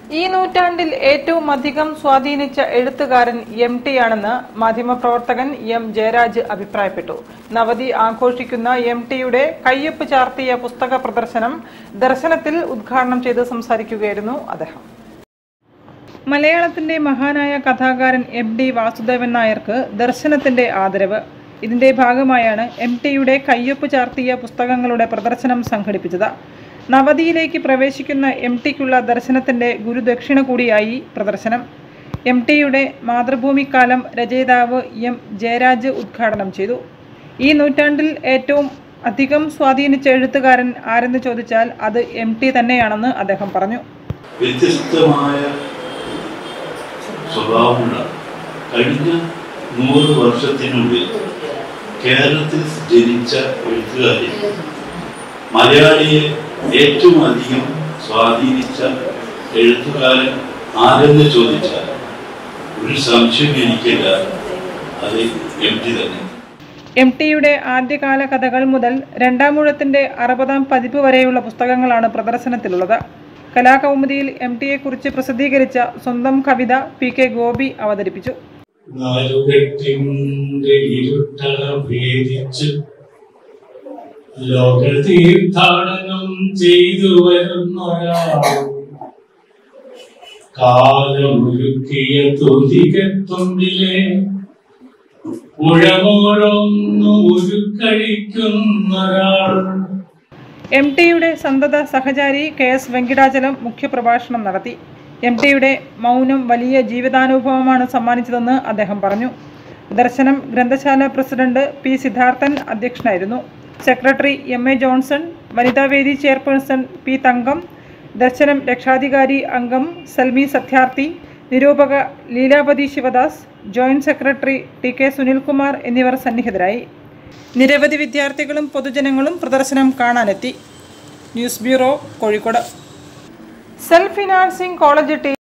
ഈ നൂറ്റാണ്ടിൽ ഏറ്റവും അധികം സ്വാധീനിച്ച എഴുത്തുകാരൻ എം ടി ആണെന്ന് മാധ്യമപ്രവർത്തകൻ എം ജയരാജ് അഭിപ്രായപ്പെട്ടു നവതി ആഘോഷിക്കുന്ന എം ടിയുടെ കയ്യൊപ്പ് ചാർത്തിയ പുസ്തക പ്രദർശനം ദർശനത്തിൽ ഉദ്ഘാടനം ചെയ്ത് സംസാരിക്കുകയായിരുന്നു അദ്ദേഹം മലയാളത്തിന്റെ മഹാനായ കഥാകാരൻ എം ഡി വാസുദേവൻ നായർക്ക് ദർശനത്തിന്റെ ആദരവ് ഇതിന്റെ ഭാഗമായാണ് എം ടിയുടെ കയ്യൊപ്പ് ചാർത്തിയ പുസ്തകങ്ങളുടെ പ്രദർശനം സംഘടിപ്പിച്ചത് നവതിയിലേക്ക് പ്രവേശിക്കുന്ന എം ടിക്കുള്ള ദർശനത്തിന്റെ ഗുരുദക്ഷിണ കൂടിയായി പ്രദർശനം എം ടിയുടെ മാതൃഭൂമിക്കാലം രചയിതാവ് എം ജയരാജ് ഉദ്ഘാടനം ചെയ്തു ഈ നൂറ്റാണ്ടിൽ ഏറ്റവും അധികം സ്വാധീനിച്ച എഴുത്തുകാരൻ ആരെന്ന് ചോദിച്ചാൽ അത് എം ടി തന്നെയാണെന്ന് അദ്ദേഹം പറഞ്ഞു വ്യത്യസ്തമായ സ്വഭാവമുള്ള കഴിഞ്ഞ നൂറ് വർഷത്തിനുള്ളിൽ കേരളത്തിൽ ജനിച്ച എഴുത്തുകാരിൽ മലയാളിയെ ഏറ്റവും അധികം സ്വാധീനിച്ച എഴുത്തുകാരൻ ആരെന്ന് ചോദിച്ചാൽ ഒരു സംശയം എനിക്കില്ല അത് എം ടി തന്നെ എം ടിയുടെ ആദ്യകാല കഥകൾ മുതൽ രണ്ടാമൂഴത്തിന്റെ അറുപതാം പതിപ്പ് വരെയുള്ള പുസ്തകങ്ങളാണ് പ്രദർശനത്തിലുള്ളത് കലാകൗമുദിയിൽ എം ടിയെക്കുറിച്ച് പ്രസിദ്ധീകരിച്ച സ്വന്തം കവിത പി കെ ഗോപി അവതരിപ്പിച്ചു നാലുകെട്ടിന്റെ ഇരുട്ടറ ഭേദിച്ച് ലോക തീർത്ഥാടനം ചെയ്തു വരുന്നൊരാൾ കാലമൊരുക്കിയ തുതികത്തുണ്ടിലെ ഉഴമോഴൊന്നു ഉരുക്കഴിക്കുന്നൊരാൾ എം ടിയുടെ സന്തത സഹചാരി കെ എസ് വെങ്കിടാചലം മുഖ്യപ്രഭാഷണം നടത്തി എം ടിയുടെ മൗനം വലിയ ജീവിതാനുഭവമാണ് സമ്മാനിച്ചതെന്ന് അദ്ദേഹം പറഞ്ഞു ദർശനം ഗ്രന്ഥശാല പ്രസിഡന്റ് പി സിദ്ധാർത്ഥൻ അധ്യക്ഷനായിരുന്നു secretary M A Johnson Vanithavedi chairperson P Thankam Darshanam രക്ഷാധികാരി അംഗം സൽമി സത്യാർത്ഥി നിരൂപക Leelavathi Sivadas joint secretary T K Sunilkumar എന്നിവർ സന്നിഹിതരായി നിരവധി വിദ്യാർത്ഥികളും പൊതുജനങ്ങളും പ്രദർശനം കാണാനെത്തി news bureau Kozhikode self financing college team